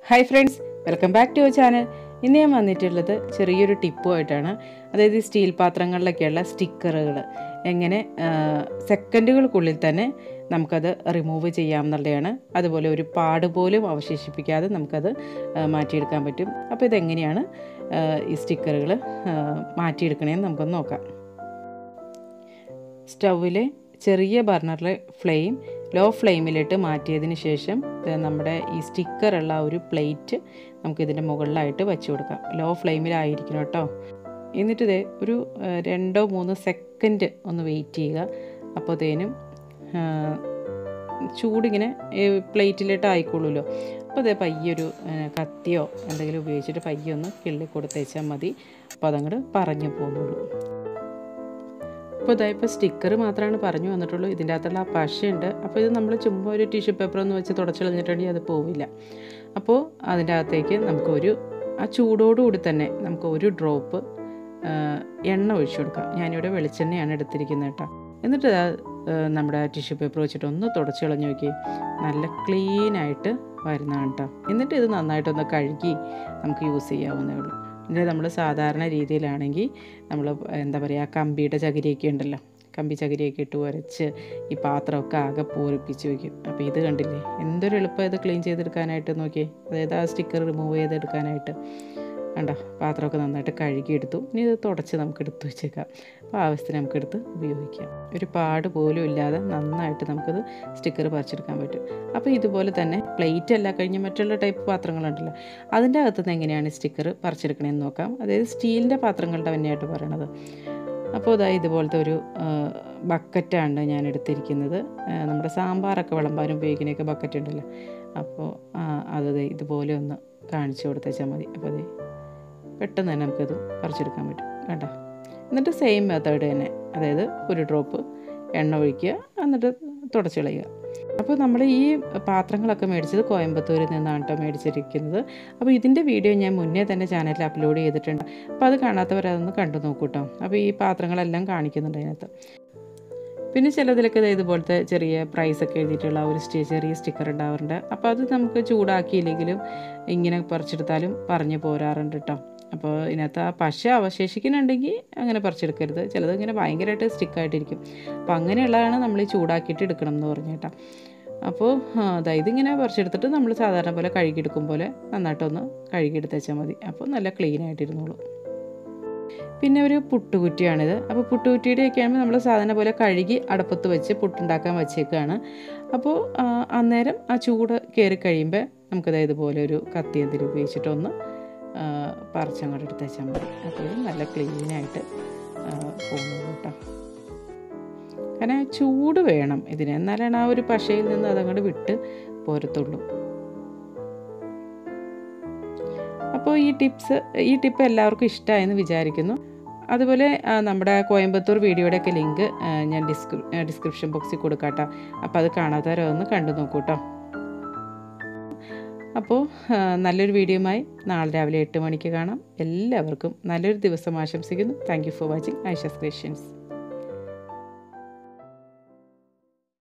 hi friends welcome back to our channel ഇന്ന് ഞാൻ വന്നിട്ടുള്ളത് ചെറിയൊരു ടിപ്പുമായിട്ടാണ് അതായത് ഈ സ്റ്റീൽ പാത്രങ്ങളിലൊക്കെയുള്ള സ്റ്റിക്കറുകൾ എങ്ങനെ സെക്കൻഡുകൾക്കുള്ളിൽ തന്നെ നമുക്കത് റിമൂവ് ചെയ്യാമെന്നുള്ളതാണ് അതുപോലെ ഒരു പാട് പോലും അവശേഷിപ്പിക്കാതെ നമുക്കത് ആ, മാറ്റിയെടുക്കാൻ പറ്റും അപ്പോൾ ഇതെങ്ങനെയാണ് ആ, ഈ സ്റ്റിക്കറുകൾ മാറ്റിയെടുക്കണേന്ന് നമുക്കൊന്ന് നോക്കാം സ്റ്റൗവിലെ ചെറിയ ബർണറിലെ ഫ്ലെയിം ലോ ഫ്ലെയിമിലിട്ട് മാറ്റിയതിന് ശേഷം ദേ നമ്മുടെ ഈ സ്റ്റിക്കറുള്ള ഒരു പ്ലേറ്റ് നമുക്ക് ഇതിൻ്റെ മുകളിലായിട്ട് വെച്ച് കൊടുക്കാം ലോ ഫ്ലെയിമിലായിരിക്കണം കേട്ടോ എന്നിട്ട് ഇതേ ഒരു ആ, രണ്ടോ മൂന്നോ സെക്കൻഡ് ഒന്ന് വെയിറ്റ് ചെയ്യുക അപ്പോഴത്തേനും ചൂടിങ്ങനെ ഈ പ്ലേറ്റിലിട്ട് ആയിക്കോളൂല്ലോ അപ്പോൾ അതേ പയ്യൊരു ആ, കത്തിയോ എന്തെങ്കിലും ഉപയോഗിച്ചിട്ട് പയ്യെ ഒന്ന് കിള്ളി കൊടുത്തേച്ചാൽ മതി അപ്പോൾ അതങ്ങോട്ട് പറഞ്ഞു പോകുന്നുള്ളൂ അപ്പോൾ ഇതാ ഇപ്പോൾ സ്റ്റിക്കർ മാത്രമാണ് പറഞ്ഞു വന്നിട്ടുള്ളൂ ഇതിൻ്റെ അകത്തുള്ള ആ പശയുണ്ട് അപ്പോൾ ഇത് നമ്മൾ ചുമ്മാ ഒരു ടിഷ്യൂ പേപ്പർ ഒന്ന് വെച്ച് തുടച്ച് കളഞ്ഞിട്ടുണ്ടെങ്കിൽ അത് പോവില്ല അപ്പോൾ അതിൻ്റെ അകത്തേക്ക് നമുക്കൊരു ആ ചൂടോടുകൂടി തന്നെ നമുക്ക് ഒരു ഡ്രോപ്പ് എണ്ണ ഒഴിച്ചു കൊടുക്കാം ഞാനിവിടെ വെളിച്ചെണ്ണയാണ് എടുത്തിരിക്കുന്നത് കേട്ടോ എന്നിട്ട് ദാ, ആ, നമ്മുടെ ടിഷ്യൂ പേപ്പർ വെച്ചിട്ട് ഒന്ന് തുടച്ച് കളഞ്ഞ് നോക്കി നല്ല ക്ലീനായിട്ട് വരുന്നതാണ് കേട്ടോ എന്നിട്ട് ഇത് നന്നായിട്ടൊന്ന് കഴുകി നമുക്ക് യൂസ് ചെയ്യാവുന്നേ ഉള്ളൂ പിന്നെ നമ്മൾ സാധാരണ രീതിയിലാണെങ്കിൽ നമ്മൾ എന്താ പറയുക കമ്പിയുടെ ചകിരിയൊക്കെ ഉണ്ടല്ലോ കമ്പി ചകിരിയൊക്കെ ഇട്ട് ഉരച്ച് ഈ പാത്രമൊക്കെ ആകെ പൂരിപ്പിച്ച് വയ്ക്കും അപ്പോൾ ഇത് കണ്ടില്ലേ എന്തൊരു എളുപ്പം ഇത് ക്ലീൻ ചെയ്തെടുക്കാനായിട്ട് നോക്കിയേ അതായത് ആ സ്റ്റിക്കർ റിമൂവ് ചെയ്തെടുക്കാനായിട്ട് കണ്ടോ പാത്രമൊക്കെ നന്നായിട്ട് കഴുകിയെടുത്തു ഇനി ഇത് തുടച്ച് നമുക്ക് എടുത്ത് വെച്ചേക്കാം അപ്പോൾ ആവശ്യത്തിന് നമുക്കെടുത്ത് ഉപയോഗിക്കാം ഒരു പാട് പോലും ഇല്ലാതെ നന്നായിട്ട് നമുക്കത് സ്റ്റിക്കർ പറിച്ചെടുക്കാൻ പറ്റും അപ്പോൾ ഇതുപോലെ തന്നെ പ്ലേറ്റ് അല്ല കഴിഞ്ഞ് മറ്റുള്ള ടൈപ്പ് പാത്രങ്ങളുണ്ടല്ലോ അതിൻ്റെ അകത്തുനിന്ന് എങ്ങനെയാണ് സ്റ്റിക്കർ പറിച്ചെടുക്കണമെന്ന് നോക്കാം അതായത് സ്റ്റീലിൻ്റെ പാത്രങ്ങളുടെ തന്നെയായിട്ട് പറയണത് അപ്പോൾ ഇതാ ഇതുപോലത്തെ ഒരു ബക്കറ്റാണ് ഞാൻ എടുത്തിരിക്കുന്നത് ആ, നമ്മുടെ സാമ്പാറൊക്കെ വിളമ്പാൻ ഉപയോഗിക്കുന്നതൊക്കെ ബക്കറ്റ് ഉണ്ടല്ലോ അപ്പോൾ ആ, അത് ദേ ഇതുപോലെ ഒന്ന് കാണിച്ചു കൊടുത്തേച്ചാൽ മതി അപ്പോൾ അതെ പെട്ടെന്ന് തന്നെ നമുക്കത് പറിച്ചെടുക്കാൻ പറ്റും കേട്ടോ എന്നിട്ട് സെയിം മെത്തേഡ് തന്നെ അതായത് ഒരു ഡ്രോപ്പ് എണ്ണ ഒഴിക്കുക എന്നിട്ട് തുടച്ച് കളയുക അപ്പോൾ നമ്മൾ ഈ പാത്രങ്ങളൊക്കെ മേടിച്ചത് കോയമ്പത്തൂരിൽ നിന്നാണ് കേട്ടോ മേടിച്ചിരിക്കുന്നത് അപ്പോൾ ഇതിൻ്റെ വീഡിയോ ഞാൻ മുന്നേ തന്നെ ചാനലിൽ അപ്ലോഡ് ചെയ്തിട്ടുണ്ട് അപ്പോൾ അത് കാണാത്തവർ അതൊന്ന് കണ്ടു നോക്കൂ കേട്ടോ അപ്പോൾ ഈ പാത്രങ്ങളെല്ലാം കാണിക്കുന്നുണ്ട് അതിനകത്ത് പിന്നെ ചിലതിലൊക്കെ ദേ ഇതുപോലത്തെ ചെറിയ പ്രൈസ് ഒക്കെ എഴുതിയിട്ടുള്ള ഒരു സ്റ്റേ ചെറിയ സ്റ്റിക്കർ ഉണ്ടാവാറുണ്ട് അപ്പോൾ അത് നമുക്ക് ചൂടാക്കിയില്ലെങ്കിലും ഇങ്ങനെ പറിച്ചെടുത്താലും പറഞ്ഞു പോരാറുണ്ട് കേട്ടോ അപ്പോൾ ഇതിനകത്ത് ആ പശ അവശേഷിക്കുന്നുണ്ടെങ്കിൽ അങ്ങനെ പറിച്ചെടുക്കരുത് ചിലത് ഇങ്ങനെ ഭയങ്കരമായിട്ട് സ്റ്റിക്കായിട്ടിരിക്കും അപ്പോൾ അങ്ങനെയുള്ളതാണ് നമ്മൾ ഈ ചൂടാക്കിയിട്ട് എടുക്കണം എന്ന് പറഞ്ഞു കേട്ടോ അപ്പോൾ അതായത് ഇങ്ങനെ പറിച്ചെടുത്തിട്ട് നമ്മൾ സാധാരണ പോലെ കഴുകിയെടുക്കും പോലെ നന്നായിട്ടൊന്ന് കഴുകിയെടുത്ത് വെച്ചാൽ മതി അപ്പോൾ നല്ല ക്ലീൻ ആയിട്ടിരുന്നോളൂ പിന്നെ ഒരു പുട്ടുകുറ്റിയാണിത് അപ്പോൾ പുട്ടുകുറ്റിയുടെയൊക്കെ ആകുമ്പോൾ നമ്മൾ സാധാരണ പോലെ കഴുകി അടപ്പത്ത് വെച്ച് പുട്ടുണ്ടാക്കാൻ വെച്ചേക്കാണ് അപ്പോൾ ആ, അന്നേരം ആ ചൂട് കയറി കഴിയുമ്പോൾ നമുക്കത് ഇതുപോലെ ഒരു കത്തി എന്തെങ്കിലും ഉപയോഗിച്ചിട്ടൊന്ന് ആ, പറിച്ചങ്ങോട്ട് എടുത്ത് വെച്ചാൽ മതി അപ്പോൾ ഇത് നല്ല ക്ലീനായിട്ട് പോകുന്നു കേട്ടോ കാരണം ചൂട് വേണം ഇതിന് എന്നാലാണ് ആ ഒരു പശയിൽ നിന്ന് അതങ്ങോട്ട് വിട്ട് പോരത്തുള്ളൂ അപ്പോൾ ഈ ടിപ്സ് ഈ ടിപ്പ് എല്ലാവർക്കും ഇഷ്ടമായെന്ന് വിചാരിക്കുന്നു അതുപോലെ ആ, നമ്മുടെ കോയമ്പത്തൂർ വീഡിയോയുടെയൊക്കെ ലിങ്ക് ആ, ഞാൻ ഡിസ്ക്രി ഡിസ്ക്രിപ്ഷൻ ബോക്സിൽ കൊടുക്കാം കേട്ടോ അപ്പോൾ അത് കാണാത്തവരൊന്ന് കണ്ടു നോക്കൂ കേട്ടോ അപ്പോൾ ആ, നല്ലൊരു വീഡിയോയുമായി നാളെ രാവിലെ എട്ട് മണിക്ക് കാണാം എല്ലാവർക്കും നല്ലൊരു ദിവസം ആശംസിക്കുന്നു താങ്ക് യു ഫോർ വാച്ചിങ് ഐഷസ് ക്രിസ്ത്യൻസ്